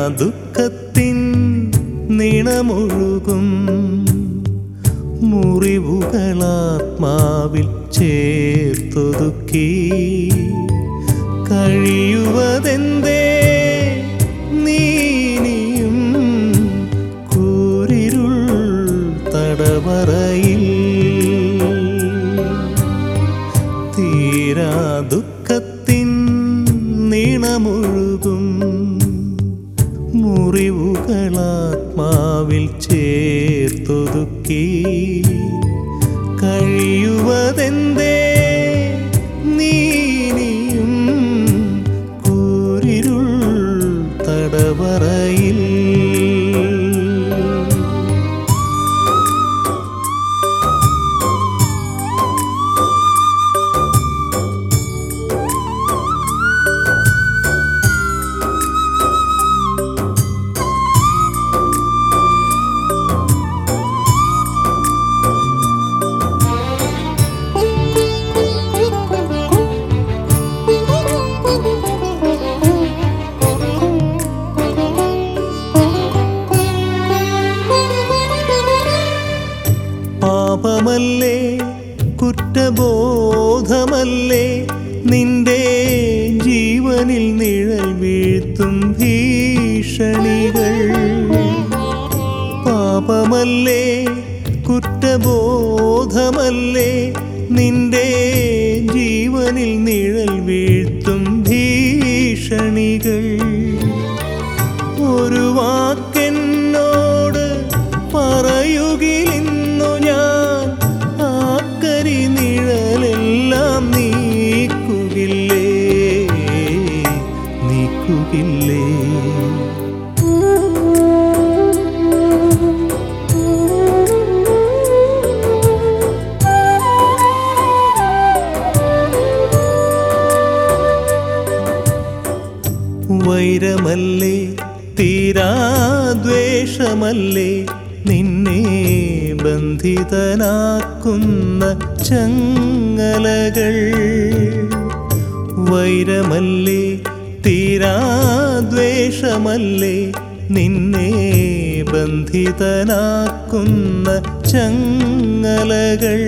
ദുഃഖത്തിൻ നിണമൊഴുകും മുറിവുകളാത്മാവിൽ ചേർത്തൊതുക്കി കഴിയുവതെന്തേ നീനിയും കൂരിരുൾ തടവറയിൽ തീരാ ദുഃഖത്തിൻ നീണമൊഴുകും മുറിവുകളാത്മാവിൽ ചേർത്തൊതുക്കി കഴിയുവതെന്തേ നീനിയും കൂരിരുൾ തടവറയിൽ പാപമല്ലേ കുറ്റബോധമല്ലേ നിന്റെ ജീവനിൽ നിഴൽ വീഴ്ത്തും ഭീഷണികൾ പാപമല്ലേ കുറ്റബോധമല്ലേ നിന്റെ ജീവനിൽ നിഴൽ വീഴ്ത്തും ഭീഷണികൾ ഒരു വാക്കെന്നോട് പറയുകിലിന്നു ഞാൻ ആക്കരി നിഴലെല്ലാം നീക്കുകില്ലേ നീക്കുകില്ലേ വൈരമല്ലേ തീരാദ്വേഷമല്ലേ നിന്നെ ബന്ധിതനാക്കുന്ന ചങ്ങലകൾ വൈരമല്ലേ തീരാദ്വേഷമല്ലേ നിന്നെ ബന്ധിതനാക്കുന്ന ചങ്ങലകൾ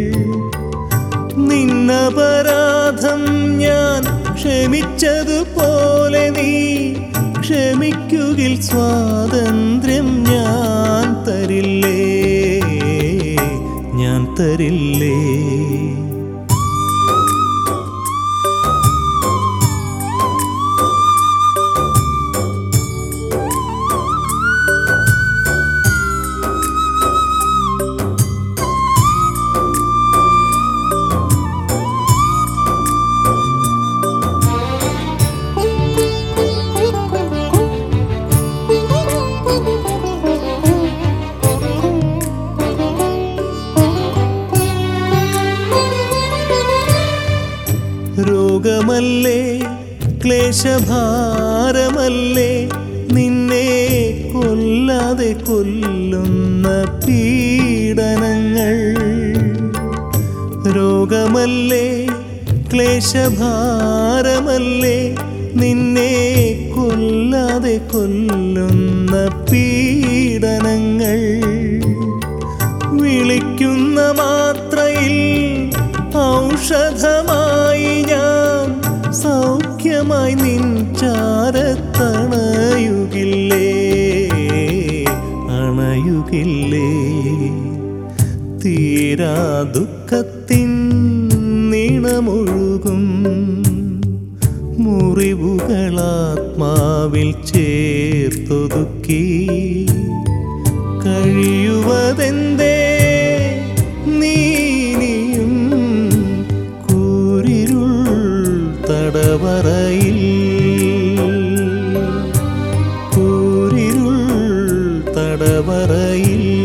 നിന്നപരാധം ഞാൻ ക്ഷമിച്ചതുപോലെ നീ ക്ഷമിക്കുകിൽ സ്വാതന്ത്ര്യം ഞാൻ തരില്ലേ ഞാൻ തരില്ലേ രോഗമല്ലേ ക്ലേശഭാരമല്ലേ നിന്നെ കൊല്ലാതെ കൊല്ലുന്ന പീഡനങ്ങൾ രോഗമല്ലേ ക്ലേശഭാരമല്ലേ നിന്നെ കൊല്ലാതെ കൊല്ലുന്ന പീഡനങ്ങൾ വിളിക്കുന്ന മാത്രയിൽ ഔഷധമായി ഞാൻ സൗഖ്യമായി നിൻ ചാരത്തണയുകില്ലേ അണയുകില്ലേ തീരാ ദുഃഖത്തിൻ നീണമൊഴുകും മുറിവുകളാത്മാവിൽ ചേർത്തൊതുക്കി കഴിയുവതെന്തേ നീനിയും കൂരിരുൾ തടവറയിൽ കൂരിരുൾ തടവറയിൽ